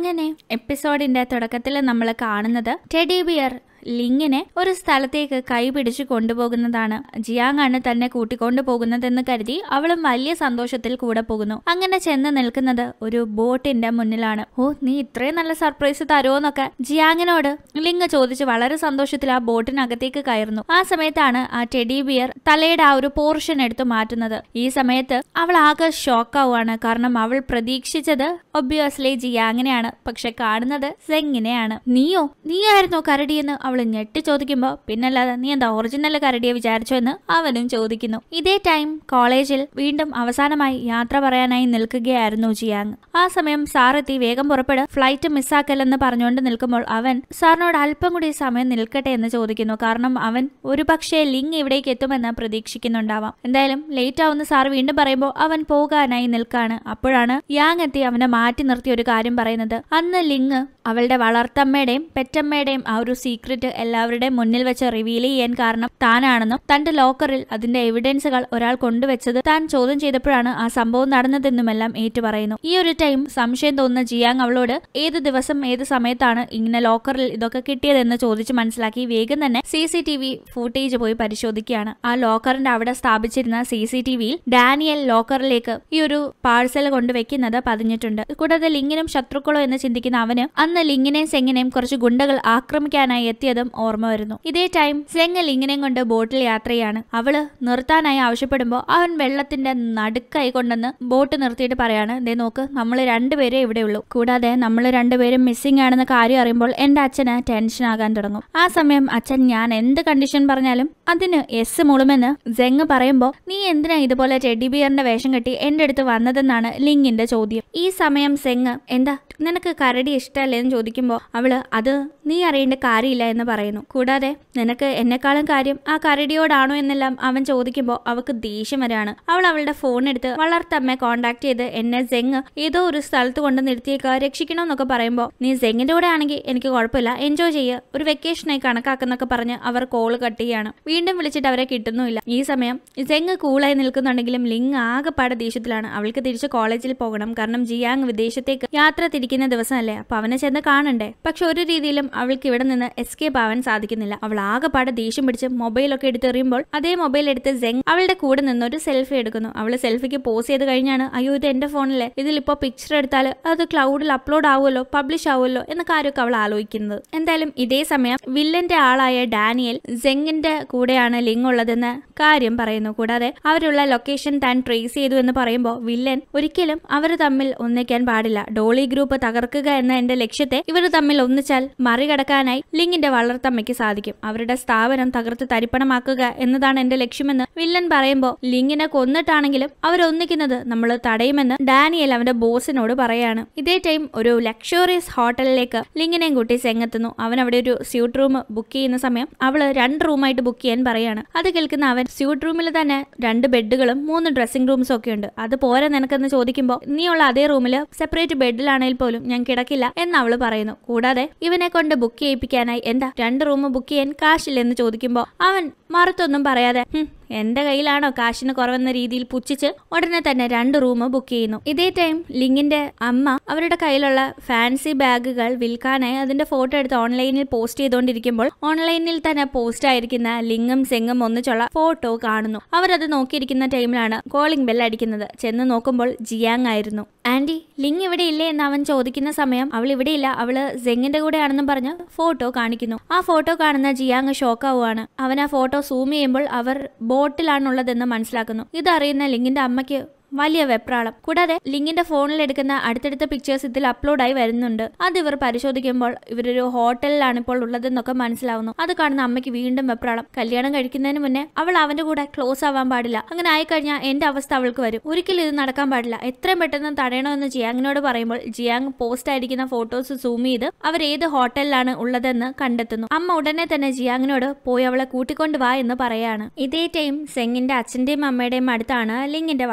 അങ്ങനെ എപ്പിസോഡിന്റെ തുടക്കത്തിൽ നമ്മൾ കാണുന്നത് ടെഡി ബിയർ ലിങ്ങിനെ ഒരു സ്ഥലത്തേക്ക് കൈ പിടിച്ചു കൊണ്ടുപോകുന്നതാണ് ജിയാങ് ആണ് തന്നെ കൂട്ടിക്കൊണ്ടു പോകുന്നതെന്ന് കരുതി അവളും വലിയ സന്തോഷത്തിൽ കൂടെ പോകുന്നു അങ്ങനെ ചെന്ന് നിൽക്കുന്നത് ഒരു ബോട്ടിന്റെ മുന്നിലാണ് ഓ നീ ഇത്രയും നല്ല സർപ്രൈസ് തരുമോന്നൊക്കെ ജിയാങ്ങിനോട് ലിങ് ചോദിച്ച് വളരെ സന്തോഷത്തിൽ ആ ബോട്ടിനകത്തേക്ക് കയറുന്നു ആ സമയത്താണ് ആ ടെഡി ബിയർ തലയുടെ ആ ഒരു പോർഷൻ എടുത്തു മാറ്റുന്നത് ഈ സമയത്ത് അവൾ ആകെ ഷോക്കാവുകയാണ് കാരണം അവൾ പ്രതീക്ഷിച്ചത് ഒബ്വിയസ്ലി ജിയാങ്ങിനെയാണ് പക്ഷെ കാണുന്നത് സെങ്ങിനെയാണ് നീയോ നീയായിരുന്നോ കരടിയെന്ന് അവൾ ഞെട്ടി ചോദിക്കുമ്പോ പിന്നല്ലാതെ നീ എന്താ ഒറിജിനൽ കരടിയെ വിചാരിച്ചോ എന്ന് അവനും ചോദിക്കുന്നു ഇതേ ടൈം കോളേജിൽ വീണ്ടും അവസാനമായി യാത്ര പറയാനായി നിൽക്കുകയായിരുന്നു ജിയാങ് ആ സമയം സാർ എത്തി വേഗം പുറപ്പെട് ഫ്ലൈറ്റ് മിസ്സാക്കല്ലെന്ന് പറഞ്ഞുകൊണ്ട് നിൽക്കുമ്പോൾ അവൻ സാറിനോട് അല്പം കൂടി സമയം നിൽക്കട്ടെ എന്ന് ചോദിക്കുന്നു കാരണം അവൻ ഒരു പക്ഷേ ലിങ് ഇവിടേക്ക് എത്തുമെന്ന് പ്രതീക്ഷിക്കുന്നുണ്ടാവാം എന്തായാലും ലേറ്റ് ആവുന്ന സാർ വീണ്ടും പറയുമ്പോൾ അവൻ പോകാനായി നിൽക്കാണ് അപ്പോഴാണ് യാങ് എത്തി അവനെ മാറ്റി നിർത്തി ഒരു കാര്യം പറയുന്നത് അന്ന് ലിങ് അവളുടെ വളർത്തമ്മയുടെയും പെറ്റമ്മയുടെയും ആ ഒരു സീക്രട്ട് എല്ലാവരുടെയും മുന്നിൽ വെച്ച് റിവീൽ ചെയ്യാൻ കാരണം താനാണെന്നും തന്റെ ലോക്കറിൽ അതിന്റെ എവിഡൻസുകൾ ഒരാൾ കൊണ്ടുവച്ചത് താൻ ചോദ്യം ചെയ്തപ്പോഴാണ് ആ സംഭവം നടന്നതെന്നുമെല്ലാം ഏറ്റു പറയുന്നു ഈ ഒരു ടൈം സംശയം തോന്നുന്ന ജിയാങ് അവളോട് ഏത് ദിവസം ഏത് സമയത്താണ് ഇങ്ങനെ ലോക്കറിൽ ഇതൊക്കെ കിട്ടിയതെന്ന് ചോദിച്ച് മനസ്സിലാക്കി വേഗം തന്നെ C C T V footage പോയി പരിശോധിക്കുകയാണ് ആ ലോക്കറിന്റെ അവിടെ സ്ഥാപിച്ചിരുന്ന സി സി ടി വിയിൽ ഡാനിയൽ ലോക്കറിലേക്ക് ഈ ഒരു പാഴ്സൽ കൊണ്ടുവെക്കുന്നത് പതിഞ്ഞിട്ടുണ്ട് കൂടാതെ ലിങ്ങിനും ശത്രുക്കളോ എന്ന് ചിന്തിക്കുന്ന അവന് അന്ന് ലിങ്ങിനെയും സെങ്ങിനെയും കുറച്ച് ഗുണ്ടകൾ ആക്രമിക്കാനായി എത്തിയതും ഓർമ്മ വരുന്നു ഇതേ ടൈം സെങ് ലിങ്ങിനെയും കൊണ്ട് ബോട്ടിൽ യാത്രയാണ് അവള് നിർത്താനായി ആവശ്യപ്പെടുമ്പോൾ അവൻ വെള്ളത്തിന്റെ നടുക്കായി കൊണ്ടെന്ന് ബോട്ട് നിർത്തിയിട്ട് പറയാണ് ദേ നോക്ക് നമ്മൾ രണ്ടുപേരെ ഇവിടെ ഉള്ളൂ കൂടാതെ നമ്മൾ രണ്ടുപേരും മിസ്സിംഗ് ആണെന്ന കാര്യം അറിയുമ്പോൾ എന്റെ അച്ഛന് ടെൻഷൻ ആകാൻ തുടങ്ങും ആ സമയം അച്ഛൻ ഞാൻ എന്ത് കണ്ടീഷൻ പറഞ്ഞാലും അതിന് എസ് മുളുമെന്ന് ജെങ് പറയുമ്പോൾ നീ എന്തിനാ ഇതുപോലെ ടെഡി ബിയറിന്റെ വേഷം കെട്ടി എന്റെ അടുത്ത് വന്നതെന്നാണ് ലിങ്ങിന്റെ ചോദ്യം ഈ സമയം സെങ് എന്താ നിനക്ക് കരടി ഇഷ്ടമല്ലേ എന്ന് ചോദിക്കുമ്പോൾ അവള് അത് നീ അറിയേണ്ട കാര്യമില്ല എന്ന് പറയുന്നു കൂടാതെ നിനക്ക് എന്നെക്കാളും കാര്യം ആ കരടിയോടാണോ എന്നെല്ലാം അവൻ ചോദിക്കുമ്പോൾ അവൾക്ക് ദേഷ്യം വരാണ് അവൾ അവളുടെ ഫോൺ എടുത്ത് വളർത്തമ്മയെ കോണ്ടാക്ട് ചെയ്ത് എന്നെ സെങ് ഏതോ ഒരു സ്ഥലത്ത് കൊണ്ട് നിർത്തിയേക്ക് രക്ഷിക്കണമെന്നൊക്കെ പറയുമ്പോൾ നീ സെങ്ങിന്റെ കൂടെ ആണെങ്കിൽ എനിക്ക് കുഴപ്പമില്ല എൻജോയ് ചെയ്യുക ഒരു വെക്കേഷനായി കണക്കാക്കുന്നൊക്കെ പറഞ്ഞ് അവർ കോൾ കട്ട് ചെയ്യാണ് വീണ്ടും വിളിച്ചിട്ട് അവരെ കിട്ടുന്നുമില്ല ഈ സമയം സെങ് കൂളായി നിൽക്കുന്നുണ്ടെങ്കിലും ലിങ് ആകെപ്പാടെ ദേഷ്യത്തിലാണ് അവൾക്ക് തിരിച്ച് കോളേജിൽ പോകണം കാരണം ജിയാങ് വിദേശത്തേക്ക് യാത്ര തിരിക്കുന്ന ദിവസമല്ലേ അപ്പൊ അവനെ ചെന്ന് കാണണ്ടേ പക്ഷെ ഒരു രീതിയിലും അവൾക്ക് ഇവിടെ നിന്ന് എസ്കേപ്പ് ആവാൻ സാധിക്കുന്നില്ല അവൾ ആകെപ്പാടെ ദേഷ്യം പിടിച്ച് മൊബൈലൊക്കെ എടുത്തെറിയുമ്പോൾ അതേ മൊബൈൽ എടുത്ത് സെങ് അവളുടെ കൂടെ നിന്ന് ഒരു സെൽഫി എടുക്കുന്നു അവൾ സെൽഫിക്ക് പോസ് ചെയ്ത് കഴിഞ്ഞാണ് അയ്യോ ഇത് എന്റെ ഫോണിലെ ഇതിലിപ്പോ പിക്ചർ എടുത്താൽ അത് ക്ലൗഡിൽ അപ്ലോഡ് ആവുമല്ലോ പബ്ലിഷ് ആവുമല്ലോ എന്ന കാര്യമൊക്കെ അവൾ ആലോചിക്കുന്നത് എന്തായാലും ഇതേ സമയം വില്ലന്റെ ആളായ ഡാനിയൽ സെങ്ങിന്റെ കൂടെയാണ് ലിങ്ക് ഉള്ളതെന്ന് കാര്യം പറയുന്നു കൂടാതെ അവരുള്ള ലൊക്കേഷൻ താൻ ട്രേസ് ചെയ്തു എന്ന് പറയുമ്പോൾ വില്ലൻ ഒരിക്കലും അവർ തമ്മിൽ ഒന്നിക്കാൻ പാടില്ല ഡോളി ഗ്രൂപ്പ് തകർക്കുക എന്ന എന്റെ ലക്ഷ്യത്തെ ഇവർ തമ്മിൽ ഒന്നിച്ചാൽ മറികടക്കാനായി ലിങ്ങിന്റെ വളർത്തമ്മയ്ക്ക് സാധിക്കും അവരുടെ സ്ഥാപനം തകർത്ത് തരിപ്പണമാക്കുക എന്നതാണ് എന്റെ ലക്ഷ്യമെന്ന് വില്ലൻ പറയുമ്പോൾ ലിങ്ങിനെ കൊന്നിട്ടാണെങ്കിലും അവരൊന്നിക്കുന്നത് നമ്മൾ തടയുമെന്ന് ഡാനിയൽ അവന്റെ ബോസിനോട് പറയാണ് ഇതേ ടൈം ഒരു ലക്ഷറിയസ് ഹോട്ടലിലേക്ക് ലിങ്ങിനെയും കൂട്ടി സെങ്ങെത്തുന്നു അവൻ അവിടെ ഒരു സ്യൂട്ട് റൂം ബുക്ക് ചെയ്യുന്ന സമയം അവള് രണ്ട് റൂമായിട്ട് ബുക്ക് ചെയ്യാൻ പറയാണ് അത് കേൾക്കുന്ന അവൻ സ്യൂട്ട് റൂമിൽ തന്നെ രണ്ട് ബെഡുകളും മൂന്ന് ഡ്രസ്സിംഗ് റൂംസും ഒക്കെ ഉണ്ട് അത് പോരെ നിനക്കെന്ന് ചോദിക്കുമ്പോൾ നീയുള്ള അതേ റൂമിൽ സെപ്പറേറ്റ് ബെഡിലാണെങ്കിൽ പോലും ഞാൻ കിടക്കില്ല എന്ന് അവള് പറയുന്നു കൂടാതെ ഇവനെ കൊണ്ട് ബുക്ക് ചെയ്യിപ്പിക്കാനായി എന്താ രണ്ട് റൂം ബുക്ക് ചെയ്യാൻ കാശില്ലെന്ന് ചോദിക്കുമ്പോൾ അവൻ മറുത്തൊന്നും പറയാതെ "ഹും, എന്റെ കയ്യിലാണോ കാശിന് കുറവെന്ന രീതിയിൽ പുച്ഛിച്ച് ഉടനെ തന്നെ രണ്ട് റൂം ബുക്ക് ചെയ്യുന്നു ഇതേ ടൈം ലിങ്ങിന്റെ അമ്മ അവരുടെ കയ്യിലുള്ള ഫാൻസി ബാഗുകൾ വിൽക്കാനായി അതിന്റെ ഫോട്ടോ എടുത്ത് ഓൺലൈനിൽ പോസ്റ്റ് ചെയ്തുകൊണ്ടിരിക്കുമ്പോൾ ഓൺലൈനിൽ തന്നെ പോസ്റ്റ് ആയിരിക്കുന്ന ലിങ്ങും സെങ്ങും ഒന്നിച്ചുള്ള ഫോട്ടോ കാണുന്നു അവരത് നോക്കിയിരിക്കുന്ന ടൈമിലാണ് കോളിംഗ് ബെൽ അടിക്കുന്നത് ചെന്ന് നോക്കുമ്പോൾ ജിയാങ് ആയിരുന്നു ആന്റി ലിങ് ഇവിടെ ഇല്ലേ എന്ന് അവൻ ചോദിക്കുന്ന സമയം അവൾ ഇവിടെ ഇല്ല അവള് സെങ്ങിന്റെ കൂടെയാണെന്നും പറഞ്ഞ് ഫോട്ടോ കാണിക്കുന്നു ആ ഫോട്ടോ കാണുന്ന ജിയാങ് ഷോക്കാവുകയാണ് അവൻ ആ ഫോട്ടോ സൂം ചെയ്യുമ്പോൾ അവർ ബോട്ടിലാണുള്ളതെന്ന് മനസ്സിലാക്കുന്നു ഇതറിയുന്ന ലിങ്ങിന്റെ അമ്മയ്ക്ക് വലിയ വെപ്രാളം കൂടാതെ ലിങ്ങിന്റെ ഫോണിൽ എടുക്കുന്ന അടുത്തടുത്ത പിക്ചേഴ്സ് ഇതിൽ അപ്ലോഡായി വരുന്നുണ്ട് അത് ഇവർ പരിശോധിക്കുമ്പോൾ ഇവരൊരു ഹോട്ടലിലാണ് ഇപ്പോൾ ഉള്ളതെന്നൊക്കെ മനസ്സിലാവുന്നു അത് കാണുന്ന അമ്മയ്ക്ക് വീണ്ടും വെപ്രാളം കല്യാണം കഴിക്കുന്നതിന് മുന്നേ അവൾ അവന്റെ കൂടെ ക്ലോസ് ആവാൻ പാടില്ല അങ്ങനെ ആയിക്കഴിഞ്ഞാൽ എന്റെ അവസ്ഥ അവൾക്ക് വരും ഒരിക്കലും ഇത് നടക്കാൻ പാടില്ല എത്രയും പെട്ടെന്ന് തടയണമെന്ന് ജിയാങ്ങിനോട് പറയുമ്പോൾ ജിയാങ് പോസ്റ്റ് ആയിരിക്കുന്ന ഫോട്ടോസ് സൂം ചെയ്ത് അവർ ഏത് ഹോട്ടലിലാണ് ഉള്ളതെന്ന് കണ്ടെത്തുന്നു അമ്മ ഉടനെ തന്നെ ജിയാങ്ങിനോട് പോയി അവളെ കൂട്ടിക്കൊണ്ട് വാ എന്ന് പറയാണ് ഇതേ ടൈം സെങ്ങിന്റെ അച്ഛന്റെയും അമ്മയുടെയും അടുത്താണ് ലിങ്ങിന്റെ വളർത്തമ്മ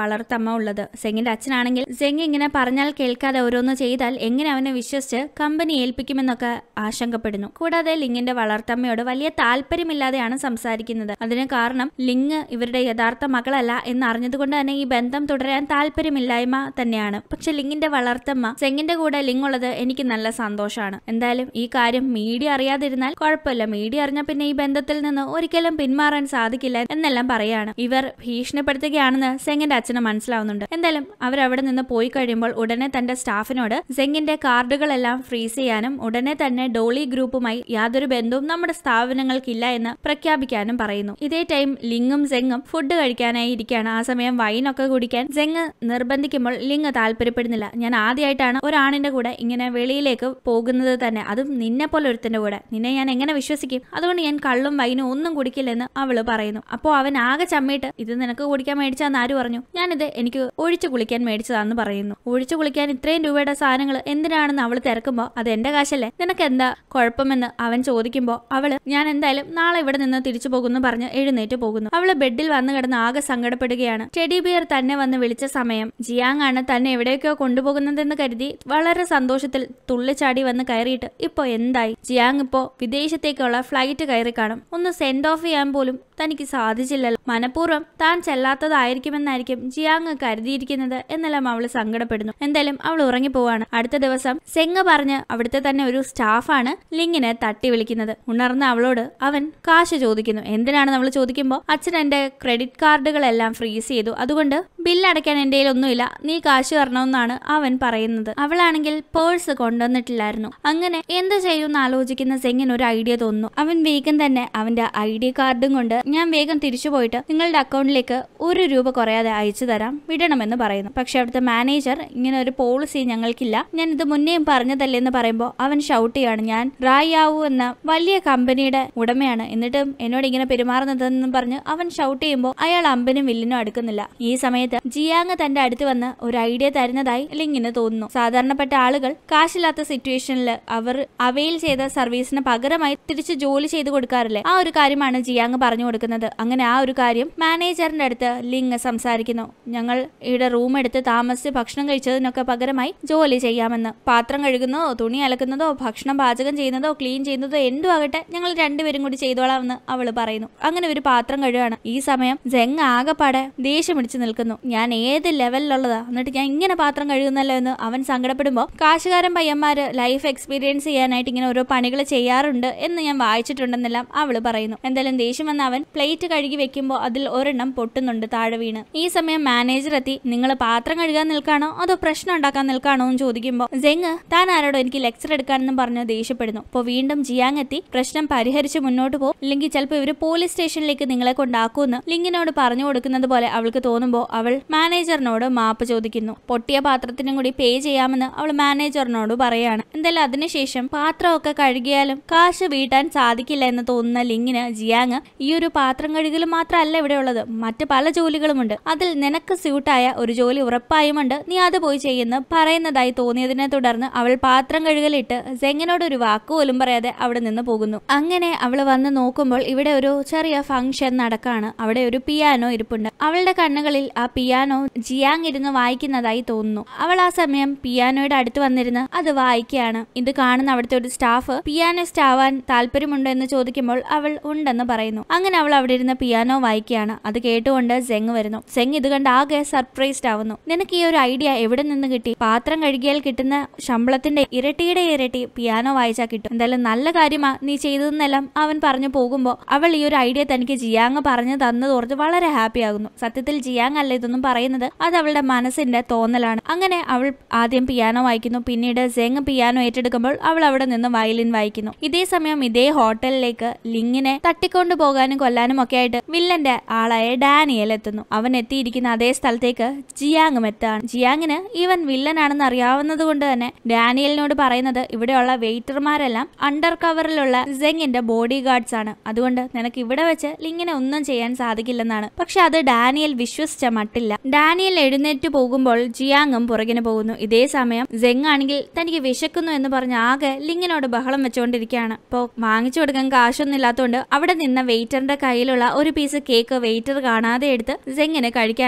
വളർത്തമ്മ ഉള്ളത് സെങ്ങിന്റെ അച്ഛനാണെങ്കിൽ സെങ് ഇങ്ങനെ പറഞ്ഞാൽ കേൾക്കാതെ ഓരോന്ന് ചെയ്താൽ എങ്ങനെ അവനെ വിശ്വസിച്ച് കമ്പനി ഏൽപ്പിക്കുമെന്നൊക്കെ ആശങ്കപ്പെടുന്നു കൂടാതെ ലിങ്ങിന്റെ വളർത്തമ്മയോട് വലിയ താല്പര്യമില്ലാതെയാണ് സംസാരിക്കുന്നത് അതിന് കാരണം ലിങ് ഇവരുടെ യഥാർത്ഥ മകളല്ല എന്ന് അറിഞ്ഞതുകൊണ്ട് തന്നെ ഈ ബന്ധം തുടരാൻ താല്പര്യമില്ലായ്മ തന്നെയാണ് പക്ഷെ ലിങ്ങിന്റെ വളർത്തമ്മ സെങ്ങിന്റെ കൂടെ ലിങ് ഉള്ളത് എനിക്ക് നല്ല സന്തോഷമാണ് എന്തായാലും ഈ കാര്യം മീഡിയ അറിയാതിരുന്നാൽ കുഴപ്പമില്ല മീഡിയ അറിഞ്ഞ പിന്നെ ഈ ബന്ധത്തിൽ നിന്ന് ഒരിക്കലും പിന്മാറാൻ സാധിക്കില്ല എന്നെല്ലാം പറയാണ് ഇവർ ഭീഷണിപ്പെടുത്തുകയാണെന്ന് സെങ്ങിന്റെ അച്ഛന് മനസ്സിലാവുന്നുണ്ട് എന്തായാലും അവർ അവിടെ നിന്ന് പോയി കഴിയുമ്പോൾ ഉടനെ തന്റെ സ്റ്റാഫിനോട് സെങ്ങിന്റെ കാർഡുകളെല്ലാം ഫ്രീസ് ചെയ്യാനും ഉടനെ തന്നെ ഡോളി ഗ്രൂപ്പുമായി യാതൊരു ബന്ധവും നമ്മുടെ സ്ഥാപനങ്ങൾക്കില്ല എന്ന് പ്രഖ്യാപിക്കാനും പറയുന്നു ഇതേ ടൈം ലിങ്ങും സെങ്ങും ഫുഡ് കഴിക്കാനായി ഇരിക്കുകയാണ് ആ സമയം വൈനൊക്കെ കുടിക്കാൻ സെങ് നിർബന്ധിക്കുമ്പോൾ ലിങ് താല്പര്യപ്പെടുന്നില്ല ഞാൻ ആദ്യമായിട്ടാണ് ഒരാണിന്റെ കൂടെ ഇങ്ങനെ വെളിയിലേക്ക് പോകുന്നത് തന്നെ അതും നിന്നെ പോലെ ഒരുത്തിന്റെ കൂടെ നിന്നെ ഞാൻ എങ്ങനെ വിശ്വസിക്കും അതുകൊണ്ട് ഞാൻ കള്ളും വൈനും ഒന്നും കുടിക്കില്ലെന്ന് അവള് പറയുന്നു അപ്പോ അവൻ ആകെ ചമ്മിയിട്ട് ഇത് നിനക്ക് കുടിക്കാൻ മേടിച്ചാന്ന് ആര് പറഞ്ഞു ഞാനിത് എനിക്ക് ഒഴിച്ചു കുളിക്കാൻ മേടിച്ചതാന്ന് പറയുന്നു ഒഴിച്ചു കുളിക്കാൻ ഇത്രയും രൂപയുടെ സാധനങ്ങൾ എന്തിനാണെന്ന് അവൾ തിരക്കുമ്പോൾ അത് എന്റെ കാശല്ലേ നിനക്ക് എന്താ കുഴപ്പമെന്ന് അവൻ ചോദിക്കുമ്പോൾ അവള് ഞാൻ എന്തായാലും നാളെ ഇവിടെ നിന്ന് തിരിച്ചു പോകുന്നു പറഞ്ഞ് എഴുന്നേറ്റ് പോകുന്നു അവള് ബെഡിൽ വന്നു കിടന്ന് ആകെ സങ്കടപ്പെടുകയാണ് ടെഡി ബിയർ തന്നെ വന്ന് വിളിച്ച സമയം ജിയാങ് ആണ് തന്നെ എവിടേക്കോ കൊണ്ടുപോകുന്നതെന്ന് കരുതി വളരെ സന്തോഷത്തിൽ തുള്ളിച്ചാടി വന്ന് കയറിയിട്ട് ഇപ്പോ എന്തായി ജിയാങ് ഇപ്പോ വിദേശത്തേക്കുള്ള ഫ്ലൈറ്റ് കയറി കാണും ഒന്ന് സെൻഡ് ഓഫ് ചെയ്യാൻ പോലും തനിക്ക് സാധിച്ചില്ലല്ലോ മനഃപൂർവ്വം താൻ ചെല്ലാത്തതായിരിക്കുമെന്നായിരിക്കും ജിയാങ് കരുതിയിരിക്കുന്നത് എന്നെല്ലാം അവള് സങ്കടപ്പെടുന്നു എന്തായാലും അവൾ ഉറങ്ങിപ്പോവാണ് അടുത്ത ദിവസം സെങ് പറഞ്ഞ് അവിടുത്തെ തന്നെ ഒരു സ്റ്റാഫാണ് ലിങ്ങിനെ തട്ടി വിളിക്കുന്നത് ഉണർന്ന അവളോട് അവൻ കാശ് ചോദിക്കുന്നു എന്തിനാണെന്ന് അവൾ ചോദിക്കുമ്പോൾ അച്ഛൻ എന്റെ ക്രെഡിറ്റ് കാർഡുകളെല്ലാം ഫ്രീസ് ചെയ്തു അതുകൊണ്ട് ബില്ല് അടയ്ക്കാൻ എന്റെ ഒന്നുമില്ല നീ കാശ് തരണമെന്നാണ് അവൻ പറയുന്നത് അവളാണെങ്കിൽ പേഴ്സ് കൊണ്ടുവന്നിട്ടില്ലായിരുന്നു അങ്ങനെ എന്ത് ചെയ്യുമെന്ന് ആലോചിക്കുന്ന സെങ്ങിന് ഒരു ഐഡിയ തോന്നുന്നു അവൻ വേഗം തന്നെ അവന്റെ ഐ ഡി കാർഡും കൊണ്ട് ഞാൻ വേഗം തിരിച്ചു പോയിട്ട് നിങ്ങളുടെ അക്കൗണ്ടിലേക്ക് ഒരു രൂപ കുറയാതെ അയച്ചു തരാം വിടണമെന്ന് പറയുന്നു പക്ഷെ അവിടുത്തെ മാനേജർ ഇങ്ങനെ ഒരു പോളിസി ഞങ്ങൾക്കില്ല ഞാൻ ഇത് മുന്നേയും പറഞ്ഞതല്ലേ എന്ന് പറയുമ്പോൾ അവൻ ഷൗട്ട് ചെയ്യാണ് ഞാൻ റായാവു എന്ന വലിയ കമ്പനിയുടെ ഉടമയാണ് എന്നിട്ടും എന്നോട് ഇങ്ങനെ പെരുമാറുന്നതെന്ന് പറഞ്ഞ് അവൻ ഷൗട്ട് ചെയ്യുമ്പോൾ അയാൾ അമ്പനും വില്ലിനും അടുക്കുന്നില്ല ഈ സമയത്ത് ജിയാങ് തന്റെ അടുത്ത് വന്ന് ഒരു ഐഡിയ തരുന്നതായി ലിങ്ങിന് തോന്നുന്നു സാധാരണപ്പെട്ട ആളുകൾ കാശില്ലാത്ത സിറ്റുവേഷനിൽ അവർ അവയിൽ ചെയ്ത സർവീസിന് പകരമായി തിരിച്ച് ജോലി ചെയ്ത് കൊടുക്കാറില്ലേ ആ ഒരു കാര്യമാണ് ജിയാങ് പറഞ്ഞു കൊടുക്കുന്നത് അങ്ങനെ ആ ഒരു കാര്യം മാനേജറിന്റെ അടുത്ത് ലിങ് സംസാരിക്കുന്നു ഞങ്ങൾ ഇവിടെ റൂം എടുത്ത് താമസിച്ച് ഭക്ഷണം കഴിച്ചതിനൊക്കെ പകരമായി ജോലി ചെയ്യാമെന്ന് പാത്രം കഴുകുന്നതോ തുണി അലക്കുന്നതോ ഭക്ഷണം പാചകം ചെയ്യുന്നതോ ക്ലീൻ ചെയ്യുന്നതോ എന്തും ആകട്ടെ ഞങ്ങൾ രണ്ടുപേരും കൂടി ചെയ്തോളാമെന്ന് അവൾ പറയുന്നു അങ്ങനെ ഒരു പാത്രം കഴുകാണ് ഈ സമയം ജെങ് ആകെപ്പാടെ ദേഷ്യം പിടിച്ചു നിൽക്കുന്നു ഞാൻ ഏത് ലെവലിലുള്ളതാ എന്നിട്ട് ഞാൻ ഇങ്ങനെ പാത്രം കഴുകുന്നല്ലോ എന്ന് അവൻ സങ്കടപ്പെടുമ്പോൾ കാശുകാരൻ പയ്യന്മാര് ലൈഫ് എക്സ്പീരിയൻസ് ചെയ്യാനായിട്ട് ഇങ്ങനെ ഓരോ പണികൾ ചെയ്യാറുണ്ട് എന്ന് ഞാൻ വായിച്ചിട്ടുണ്ടെന്നെല്ലാം അവള് പറയുന്നു എന്തായാലും ദേഷ്യം വന്ന അവൻ പ്ലേറ്റ് കഴുകി വെക്കുമ്പോൾ അതിൽ ഒരെണ്ണം പൊട്ടുന്നുണ്ട് താഴെ വീണ് ഈ സമയം മാനേജർ എത്തി നിങ്ങൾ പാത്രം കഴുകാൻ നിൽക്കാണോ അതോ പ്രശ്നം ഉണ്ടാക്കാൻ നിൽക്കാണോ എന്ന് ചോദിക്കുമ്പോൾ ജെങ് താൻ ആരോടോ എനിക്ക് ലെക്ചർ എടുക്കാനെന്നും പറഞ്ഞ് ദേഷ്യപ്പെടുന്നു അപ്പോൾ വീണ്ടും ജിയാങ് എത്തി പ്രശ്നം പരിഹരിച്ച് മുന്നോട്ട് പോകും അല്ലെങ്കിൽ ചിലപ്പോൾ ഇവര് പോലീസ് സ്റ്റേഷനിലേക്ക് നിങ്ങളെ കൊണ്ടാക്കുമെന്ന് ലിങ്ങിനോട് പറഞ്ഞു കൊടുക്കുന്നത് പോലെ അവൾക്ക് തോന്നുമ്പോൾ അവൾ മാനേജറിനോട് മാപ്പ് ചോദിക്കുന്നു പൊട്ടിയ പാത്രത്തിനും കൂടി പേ ചെയ്യാമെന്ന് അവൾ മാനേജറിനോട് പറയാണ് എന്തായാലും അതിനുശേഷം പാത്രമൊക്കെ കഴുകിയാലും കാശ് വീട്ടാൻ സാധിക്കില്ല എന്ന് തോന്നുന്ന ലിങ്ങിന് ജിയാങ് ഈ ഒരു പാത്രം കഴുകലും മാത്രമല്ല ഇവിടെ ഉള്ളത് മറ്റ് പല ജോലികളുമുണ്ട് അതിൽ നിനക്ക് സ്യൂട്ടായ ഒരു ജോലി ഉറപ്പായുമുണ്ട് നീ അത് പോയി ചെയ്യുന്നു പറയുന്നതായി തോന്നിയതിനെ തുടർന്ന് അവൾ പാത്രം കഴുകലിട്ട് സെങ്ങിനോട് ഒരു വാക്ക് പോലും പറയാതെ അവിടെ നിന്ന് പോകുന്നു അങ്ങനെ അവൾ വന്ന് നോക്കുമ്പോൾ ഇവിടെ ഒരു ചെറിയ ഫംഗ്ഷൻ നടക്കാണ് അവിടെ ഒരു പിയാനോ ഇരിപ്പുണ്ട് അവളുടെ കണ്ണുകളിൽ ആ പിയാനോ ജിയാങ് ഇരുന്ന് വായിക്കുന്നതായി തോന്നുന്നു അവൾ ആ സമയം പിയാനോയുടെ അടുത്ത് വന്നിരുന്ന് അത് വായിക്കുകയാണ് ഇത് കാണുന്ന അവിടുത്തെ ഒരു സ്റ്റാഫ് പിയാനോസ്റ്റ് ആവാൻ താല്പര്യമുണ്ടോ എന്ന് ചോദിക്കുമ്പോൾ അവൾ ഉണ്ടെന്ന് പറയുന്നു അങ്ങനെ അവൾ അവിടെ ഇരുന്ന് പിയാനോ വായിക്കുകയാണ് അത് കേട്ടുകൊണ്ട് സെങ് വരുന്നു സെങ് ഇത് കണ്ട് ആകെ സർപ്രൈസ്ഡ് ആവുന്നു നിനക്ക് ഈ ഒരു ഐഡിയ എവിടെ നിന്ന് കിട്ടി പാത്രം കഴുകിയാൽ കിട്ടുന്ന ശമ്പളത്തിന്റെ ഇരട്ടിയുടെ ഇരട്ടി പിയാനോ വായിച്ചാൽ കിട്ടും എന്തായാലും നല്ല കാര്യമാ നീ ചെയ്തതെന്നെല്ലാം അവൻ പറഞ്ഞു പോകുമ്പോൾ അവൾ ഈ ഒരു ഐഡിയ തനിക്ക് ജിയാങ് പറഞ്ഞു തന്നതോർത്ത് വളരെ ഹാപ്പി ആകുന്നു സത്യത്തിൽ ജിയാങ് അല്ല ഇതൊന്നും പറയുന്നത് അത് അവളുടെ മനസ്സിന്റെ തോന്നലാണ് അങ്ങനെ അവൾ ആദ്യം പിയാനോ വായിക്കുന്നു പിന്നീട് സെങ് പിയാനോ ഏറ്റെടുക്കുമ്പോൾ അവൾ അവിടെ നിന്ന് വയലിൻ വായിക്കുന്നു ഇതേ സമയം ഇതേ ഹോട്ടലിലേക്ക് ലിങ്ങിനെ തട്ടിക്കൊണ്ടു പോകാനും കൊല്ലാനും ഒക്കെ ആയിട്ട് വില്ലന്റെ ആളായ ഡാനിയൽ എത്തുന്നു അവൻ എത്തിയിരിക്കുന്ന അതേ സ്ഥലത്തേക്ക് ജിയാങ്ങും എത്താണ് ജിയാങ്ങിന് ഇവൻ വില്ലനാണെന്ന് അറിയാവുന്നത് കൊണ്ട് തന്നെ ഡാനിയലിനോട് പറയുന്നത് ഇവിടെയുള്ള വെയിറ്റർമാരെല്ലാം അണ്ടർ കവറിലുള്ള സെങ്ങിന്റെ ബോഡി ഗാർഡ്സ് ആണ് അതുകൊണ്ട് നിനക്ക് ഇവിടെ വെച്ച് ലിങ്ങിനെ ഒന്നും ചെയ്യാൻ സാധിക്കില്ലെന്നാണ് പക്ഷെ അത് ഡാനിയൽ വിശ്വസിച്ച മട്ടില്ല ഡാനിയൽ എഴുന്നേറ്റ് പോകുമ്പോൾ ജിയാങ്ങും പുറകിന് പോകുന്നു ഇതേ സമയം സെങ് ആണെങ്കിൽ തനിക്ക് വിശക്കുന്നു എന്ന് പറഞ്ഞ് ആകെ ലിങ്ങിനോട് ബഹളം വെച്ചുകൊണ്ടിരിക്കുകയാണ് ഇപ്പോൾ വാങ്ങിച്ചു കൊടുക്കാൻ കാശൊന്നും ഇല്ലാത്തതുകൊണ്ട് അവിടെ നിന്ന വെയിറ്ററിന്റെ കയ്യിലുള്ള ഒരു പീസ് കേക്ക് വെയിറ്റർ കാണാതെ എടുത്ത് സെങ്ങിന് കഴിക്കാനായി കൊടുക്കുന്നു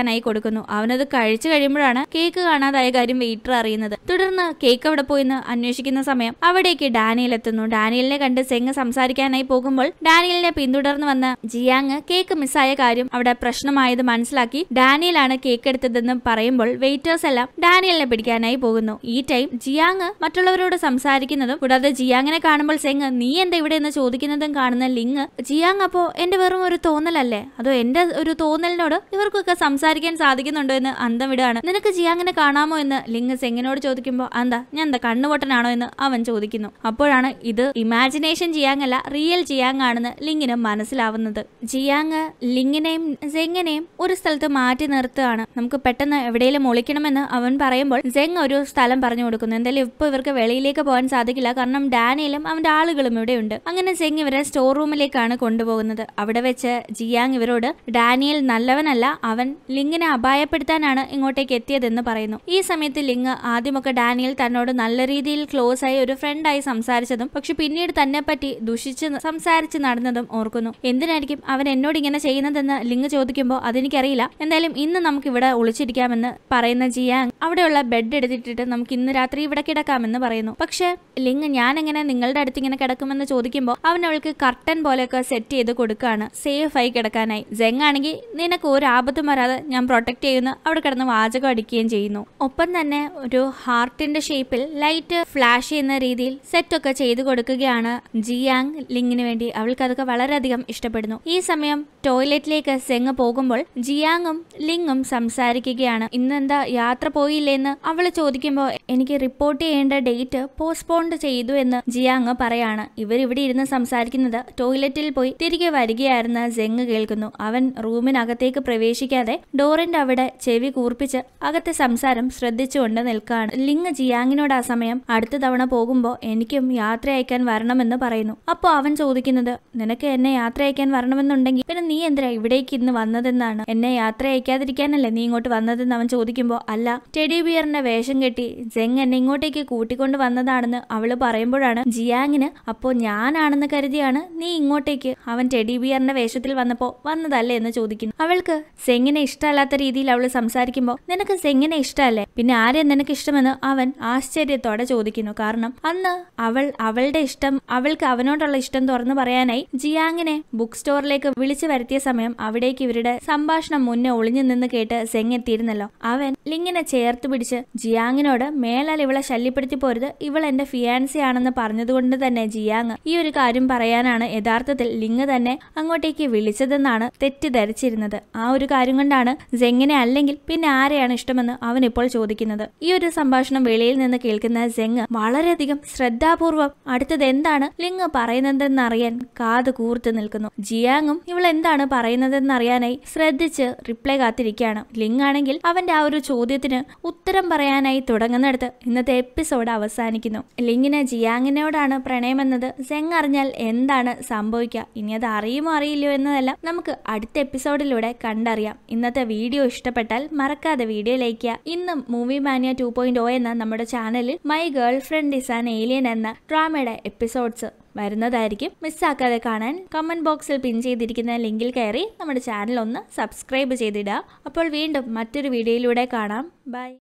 കൊടുക്കുന്നു അവനത് കഴിച്ചു കഴിയുമ്പോഴാണ് കേക്ക് കാണാതായ കാര്യം വെയിറ്റർ അറിയുന്നത് തുടർന്ന് കേക്ക് അവിടെ പോയിന്ന് അന്വേഷിക്കുന്ന സമയം അവിടേക്ക് ഡാനിയൽ എത്തുന്നു ഡാനിയലിനെ കണ്ട് സെങ് സംസാരിക്കാനായി പോകുമ്പോൾ ഡാനിയലിനെ പിന്തുടർന്ന് വന്ന ജിയാങ് കേക്ക് മിസ്സായ കാര്യം അവിടെ പ്രശ്നമായത് മനസ്സിലാക്കി ഡാനിയലാണ് കേക്ക് എടുത്തതെന്ന് പറയുമ്പോൾ വെയിറ്റേഴ്സ് എല്ലാം ഡാനിയലിനെ പിടിക്കാനായി പോകുന്നു ഈ ടൈം ജിയാങ് മറ്റുള്ളവരോട് സംസാരിക്കുന്നതും കൂടാതെ ജിയാങ്ങിനെ കാണുമ്പോൾ സെങ് നീ എന്താ ഇവിടെ എന്ന് ചോദിക്കുന്നതും കാണുന്ന ലിങ് ജിയാങ് അപ്പോ എന്റെ വെറും ഒരു തോന്നലല്ലേ അതോ എന്റെ ഒരു തോന്നലിനോട് ഇവർക്കൊക്കെ സംസാരിക്കാൻ സാധിക്കുന്നുണ്ടോ എന്ന് അന്തം വിടുകയാണ് നിനക്ക് ജിയാങ്ങിനെ കാണാമോ എന്ന് ലിങ് സെങ്ങിനോട് ചോദിക്കുമ്പോൾ എന്താ ഞാൻ എന്താ കണ്ണുപൊട്ടനാണോ എന്ന് അവൻ ചോദിക്കുന്നു അപ്പോഴാണ് ഇത് ഇമാജിനേഷൻ ജിയാങ് അല്ല റിയൽ ജിയാങ് ആണെന്ന് ലിങ്ങിന് മനസ്സിലാവുന്നത് ജിയാങ് ലിങ്ങിനെയും സെങ്ങിനെയും ഒരു സ്ഥലത്ത് മാറ്റി നിർത്തുകയാണ് നമുക്ക് പെട്ടെന്ന് എവിടെയെങ്കിലും ഒളിക്കണമെന്ന് അവൻ പറയുമ്പോൾ സെങ് ഒരു സ്ഥലം പറഞ്ഞു കൊടുക്കുന്നു എന്തായാലും ഇപ്പൊ ഇവർക്ക് വെളിയിലേക്ക് പോകാൻ സാധിക്കില്ല കാരണം ഡാനിയലും അവന്റെ ആളുകളും ഇവിടെയുണ്ട് അങ്ങനെ സെങ് ഇവരെ സ്റ്റോർ റൂമിലേക്കാണ് കൊണ്ടുപോകുന്നത് അവിടെ വെച്ച് ജിയാങ് ഇവരോട് ഡാനിയൽ നല്ലവനല്ല അവൻ ലിങ്ങിനെ അപായപ്പെടുത്താനാണ് ഇങ്ങോട്ടേക്ക് എത്തിയതെന്ന് പറയുന്നു ഈ സമയത്ത് ലിങ് ആദ്യമൊക്കെ ഡാനിയൽ തന്നോട് നല്ല രീതിയിൽ ക്ലോസ് ആയി ഒരു ഫ്രണ്ടായി സംസാരിച്ചതും പക്ഷെ പിന്നീട് തന്നെ പറ്റി ദുഷിച്ച് സംസാരിച്ച് നടന്നതും ഓർക്കുന്നു എന്തിനായിരിക്കും അവൻ എന്നോട് ഇങ്ങനെ ചെയ്യുന്നതെന്ന് ലിങ് ചോദിക്കുമ്പോൾ അതെനിക്കറിയില്ല എന്തായാലും ഇന്ന് നമുക്ക് ഇവിടെ ഒളിച്ചിരിക്കാമെന്ന് പറയുന്ന ജിയാങ് അവിടെയുള്ള ബെഡ് എടുത്തിട്ടിട്ട് നമുക്ക് ഇന്ന് രാത്രി ഇവിടെ കിടക്കാമെന്ന് പറയുന്നു പക്ഷെ ലിങ് ഞാൻ എങ്ങനെ നിങ്ങളുടെ അടുത്ത് ഇങ്ങനെ കിടക്കുമെന്ന് ചോദിക്കുമ്പോൾ അവൻ അവൾക്ക് കർട്ടൻ പോലെയൊക്കെ സെറ്റ് ചെയ്ത് കൊടുക്കുകയാണ് സേഫ് ആയി കിടക്കാനായി ജെങ് ആണെങ്കിൽ നിനക്ക് ഒരു ആപത്തും വരാതെ ഞാൻ പ്രൊട്ടക്ട് ചെയ്യുന്ന അവിടെ കിടന്ന് വാചകം അടിക്കുകയും ചെയ്യുന്നു ഒപ്പം തന്നെ ഒരു ഹാർട്ടിന്റെ ഷേപ്പിൽ ലൈറ്റ് ഫ്ലാഷ് ചെയ്യുന്ന രീതിയിൽ സെറ്റ് ഒക്കെ ചെയ്തു കൊടുക്കുകയാണ് ജിയാങ് ലിങ്ങിന് വേണ്ടി അവൾക്ക് അതൊക്കെ വളരെയധികം ഇഷ്ടപ്പെടുന്നു ഈ സമയം ടോയ്ലറ്റിലേക്ക് സെങ് പോകുമ്പോൾ ജിയാങ്ങും ലിങ്ങും സംസാരിക്കുകയാണ് ഇന്നെന്താ യാത്ര പോയില്ലേന്ന് അവള് ചോദിക്കുമ്പോൾ എനിക്ക് റിപ്പോർട്ട് ചെയ്യേണ്ട ഡേറ്റ് പോസ്റ്റ്പോണ്ട് ചെയ്തു എന്ന് ജിയാങ് പറയാണ് ഇവരിവിടെ ഇരുന്ന് സംസാരിക്കുന്നത് ടോയ്ലറ്റിൽ പോയി തിരികെ വരികയായിരുന്ന സെങ് കേൾക്കുന്നു അവൻ റൂമിനകത്തേക്ക് പ്രവേശിക്കാതെ ഡോറിന്റെ അവിടെ ചെവി കൂർപ്പിച്ച് അകത്തെ സംസാരം ശ്രദ്ധിച്ചുകൊണ്ട് നിൽക്കുകയാണ് ലിങ് ജിയാങ്ങിനോട് ആ സമയം അടുത്ത തവണ പോകുമ്പോൾ എനിക്കും യാത്ര അയക്കാൻ വരണമെന്ന് പറയുന്നു അപ്പോൾ അവൻ ചോദിക്കുന്നത് നിനക്ക് എന്നെ യാത്ര അയക്കാൻ വരണമെന്നുണ്ടെങ്കിൽ പിന്നെ നീ എന്തിനാ ഇവിടേക്ക് ഇന്ന് വന്നതെന്നാണ് എന്നെ യാത്ര അയക്കാതിരിക്കാനല്ലേ നീ ഇങ്ങോട്ട് വന്നതെന്ന് അവൻ ചോദിക്കുമ്പോൾ അല്ല ടെഡി ബിയറിന്റെ വേഷം കെട്ടി ജെങ് എന്നെ ഇങ്ങോട്ടേക്ക് കൂട്ടിക്കൊണ്ട് വന്നതാണെന്ന് അവള് പറയുമ്പോഴാണ് ജിയാങ്ങിന് അപ്പോൾ ഞാനാണെന്ന് കരുതിയാണ് നീ ഇങ്ങോട്ടേക്ക് അവൻ ടെഡി ബിയറിന്റെ വേഷത്തിൽ വന്നപ്പോ വന്നതല്ലേ എന്ന് ചോദിക്കുന്നു അവൾക്ക് സെങ്ങിനെ ഇഷ്ടമല്ലാത്ത രീതിയിൽ അവൾ സംസാരിക്കുമ്പോൾ നിനക്ക് സെങ്ങിനെ ഇഷ്ടമല്ലേ പിന്നെ ആരെ നിനക്ക് ഇഷ്ടമെന്ന് അവൻ ആശ്ചര്യത്തോടെ ചോദിക്കുന്നു കാരണം അന്ന് അവൾ അവളുടെ ഇഷ്ടം അവൾക്ക് അവനോടുള്ള ഇഷ്ടം തുറന്നു പറയാനായി ജിയാങ്ങിനെ ബുക്ക് സ്റ്റോറിലേക്ക് വിളിച്ചു വരുത്തിയ സമയം അവിടേക്ക് ഇവരുടെ സംഭാഷണം മുന്നേ ഒളിഞ്ഞു നിന്ന് കേട്ട് സെങ് എത്തിയിരുന്നല്ലോ അവൻ ലിങ്ങിനെ ചേർത്ത് പിടിച്ച് ജിയാങ്ങിനോട് മേലാൽ ഇവളെ ശല്യപ്പെടുത്തി പോരുത് ഇവൾ എന്റെ ഫിയാൻസി ആണെന്ന് പറഞ്ഞതുകൊണ്ട് തന്നെ ജിയാങ് ഈ ഒരു കാര്യം പറയാനാണ് യഥാർത്ഥത്തിൽ ലിങ് തന്നെ അങ്ങോട്ടേക്ക് വിളിച്ചതെന്നാണ് തെറ്റിദ്ധരിച്ചിരുന്നത് ആ ഒരു കാര്യം കൊണ്ടാണ് ജെങ്ങിനെ അല്ലെങ്കിൽ പിന്നെ ആരെയാണ് ഇഷ്ടമെന്ന് അവൻ ഇപ്പോൾ ചോദിക്കുന്നത് ഈ ഒരു സംഭാഷണം വെളിയിൽ നിന്ന് കേൾക്കുന്ന ജെങ് വളരെയധികം ശ്രദ്ധാപൂർവം അടുത്തത് എന്താണ് ലിങ് പറയുന്നതെന്ന് അറിയാൻ കാത് കൂർത്ത് നിൽക്കുന്നു ജിയാങ്ങും ഇവൾ എന്താണ് പറയുന്നതെന്ന് അറിയാനായി ശ്രദ്ധിച്ച് റിപ്ലൈ കാത്തിരിക്കുകയാണ് ലിങ് ആണെങ്കിൽ അവന്റെ ആ ഒരു ചോദ്യത്തിന് ഉത്തരം പറയാനായി തുടങ്ങുന്നിടത്ത് ഇന്നത്തെ എപ്പിസോഡ് അവസാനിക്കുന്നു ലിങ്ങിന് ജിയാങ്ങിനോടാണ് പ്രണയമെന്നത് സെങ് അറിഞ്ഞാൽ എന്താണ് സംഭവിക്കുക ഇനി അത് അറിയുമോ അറിയില്ലയോ എന്നതെല്ലാം നമുക്ക് അടുത്ത എപ്പിസോഡിലൂടെ കണ്ടറിയാം ഇന്നത്തെ വീഡിയോ ഇഷ്ടപ്പെട്ടാൽ മറക്കാതെ വീഡിയോ ലൈക്ക് ചെയ്യുക ഇന്നും movie mania two point O എന്ന നമ്മുടെ ചാനലിൽ my girlfriend is an alien എന്ന ഡ്രാമയുടെ എപ്പിസോഡ്സ് വരുന്നതായിരിക്കും മിസ്സാക്കാതെ കാണാൻ കമന്റ് ബോക്സിൽ പിൻ ചെയ്തിരിക്കുന്ന ലിങ്കിൽ കയറി നമ്മുടെ ചാനൽ ഒന്ന് സബ്സ്ക്രൈബ് ചെയ്തിടുക അപ്പോൾ വീണ്ടും മറ്റൊരു വീഡിയോയിലൂടെ കാണാം ബൈ